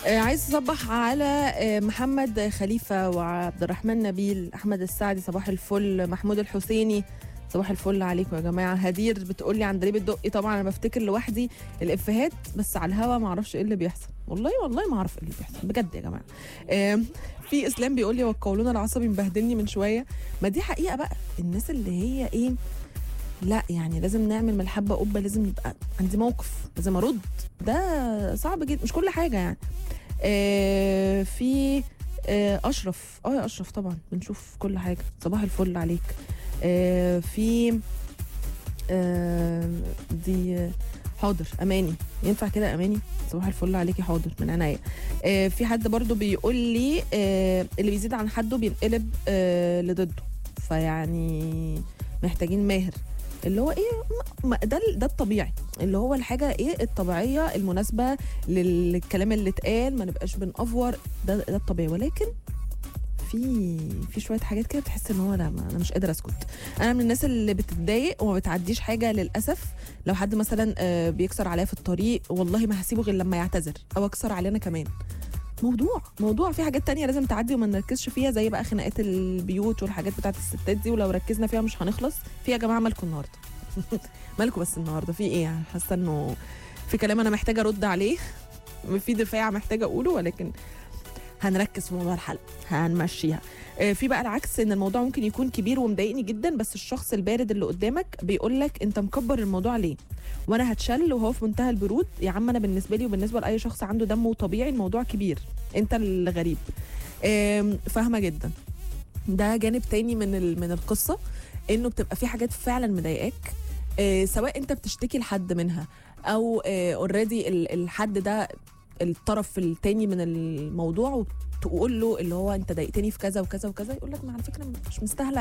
آه، عايز اصبح على آه، محمد خليفه وعبد الرحمن نبيل احمد السعدي صباح الفل محمود الحسيني صباح الفل عليكم يا جماعه هدير بتقول لي عندليب الدقي طبعا انا بفتكر لوحدي الافيهات بس على الهوا ما اعرفش ايه اللي بيحصل والله والله ما اعرف ايه اللي بيحصل بجد يا جماعه آم، في اسلام بيقول لي والقولون العصبي مبهدلني من شويه ما دي حقيقه بقى الناس اللي هي ايه لا يعني لازم نعمل من الحبه قبه لازم يبقى عندي موقف لازم ارد ده صعب جدا مش كل حاجه يعني آه في آه اشرف اه يا اشرف طبعا بنشوف كل حاجه صباح الفل عليك آه في آه دي آه، حاضر اماني ينفع كده اماني صباح الفل عليكي حاضر من عينيا آه في حد برضو بيقول لي آه اللي بيزيد عن حده بينقلب آه لضده فيعني محتاجين ماهر اللي هو ايه ما- ده ده الطبيعي اللي هو الحاجه ايه الطبيعيه المناسبه للكلام اللي اتقال ما نبقاش بنأفور ده ده الطبيعي ولكن في في شويه حاجات كده بتحس ان هو لا ما انا مش قادر اسكت انا من الناس اللي بتتضايق وما بتعديش حاجه للاسف لو حد مثلا آه، بيكسر عليا في الطريق والله ما هسيبه غير لما يعتذر او اكسر عليه انا كمان موضوع موضوع في حاجات تانية لازم تعدي وما نركزش فيها زي بقى خناقات البيوت والحاجات بتاعت الستات دي ولو ركزنا فيها مش هنخلص في يا جماعه مالكم النهارده مالكم بس النهارده في ايه يعني حاسه انه في كلام انا محتاجه ارد عليه في دفاع محتاجه اقوله ولكن هنركز في موضوع الحلقه هنمشيها آه، في بقى العكس ان الموضوع ممكن يكون كبير ومضايقني جدا بس الشخص البارد اللي قدامك بيقول لك انت مكبر الموضوع ليه وانا هتشل وهو في منتهى البرود يا عم انا بالنسبه لي وبالنسبه لاي شخص عنده دم وطبيعي الموضوع كبير انت اللي غريب آم، فاهمه جدا ده جانب تاني من ال- من القصه انه بتبقى في حاجات فعلا مضايقاك آه، سواء انت بتشتكي لحد منها او اوريدي الحد ده الطرف التاني من الموضوع وتقول له اللي هو انت ضايقتني في كذا وكذا وكذا يقول لك ما على فكره مش مستاهله